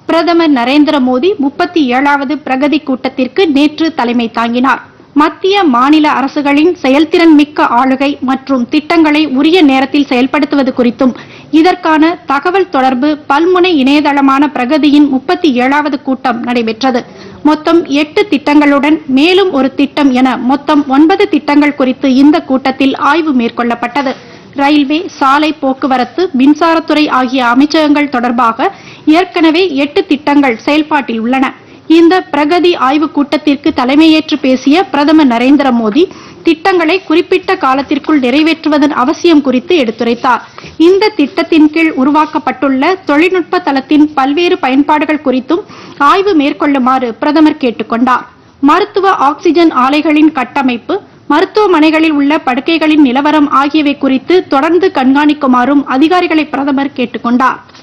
பிரதமர் நரேந்திர மோடி முப்பத்தி ஏழாவது பிரகதி கூட்டத்திற்கு நேற்று தலைமை தாங்கினார் மத்திய மாநில அரசுகளின் செயல்திறன் மிக்க ஆளுகை மற்றும் திட்டங்களை உரிய நேரத்தில் செயல்படுத்துவது குறித்தும் இதற்கான தகவல் தொடர்பு பல்முனை இணையதளமான பிரகதியின் முப்பத்தி ஏழாவது கூட்டம் நடைபெற்றது மொத்தம் எட்டு திட்டங்களுடன் மேலும் ஒரு திட்டம் என மொத்தம் ஒன்பது திட்டங்கள் குறித்து இந்த கூட்டத்தில் ஆய்வு மேற்கொள்ளப்பட்டது ரயில்வே சாலை போக்குவரத்து மின்சாரத்துறை ஆகிய அமைச்சகங்கள் தொடர்பாக ஏற்கனவே எட்டு திட்டங்கள் செயல்பாட்டில் உள்ளன இந்த பிரகதி ஆய்வுக் கூட்டத்திற்கு தலைமையேற்று பேசிய பிரதமர் நரேந்திர மோடி திட்டங்களை குறிப்பிட்ட காலத்திற்குள் நிறைவேற்றுவதன் அவசியம் குறித்து எடுத்துரைத்தார் இந்த திட்டத்தின் கீழ் உருவாக்கப்பட்டுள்ள தொழில்நுட்ப தளத்தின் பல்வேறு பயன்பாடுகள் குறித்தும் ஆய்வு மேற்கொள்ளுமாறு பிரதமர் கேட்டுக்கொண்டார் மருத்துவ ஆக்ஸிஜன் ஆலைகளின் கட்டமைப்பு மருத்துவமனைகளில் உள்ள படுக்கைகளின் நிலவரம் ஆகியவை குறித்து தொடர்ந்து கண்காணிக்குமாறும் அதிகாரிகளை பிரதமர் கேட்டுக்கொண்டார்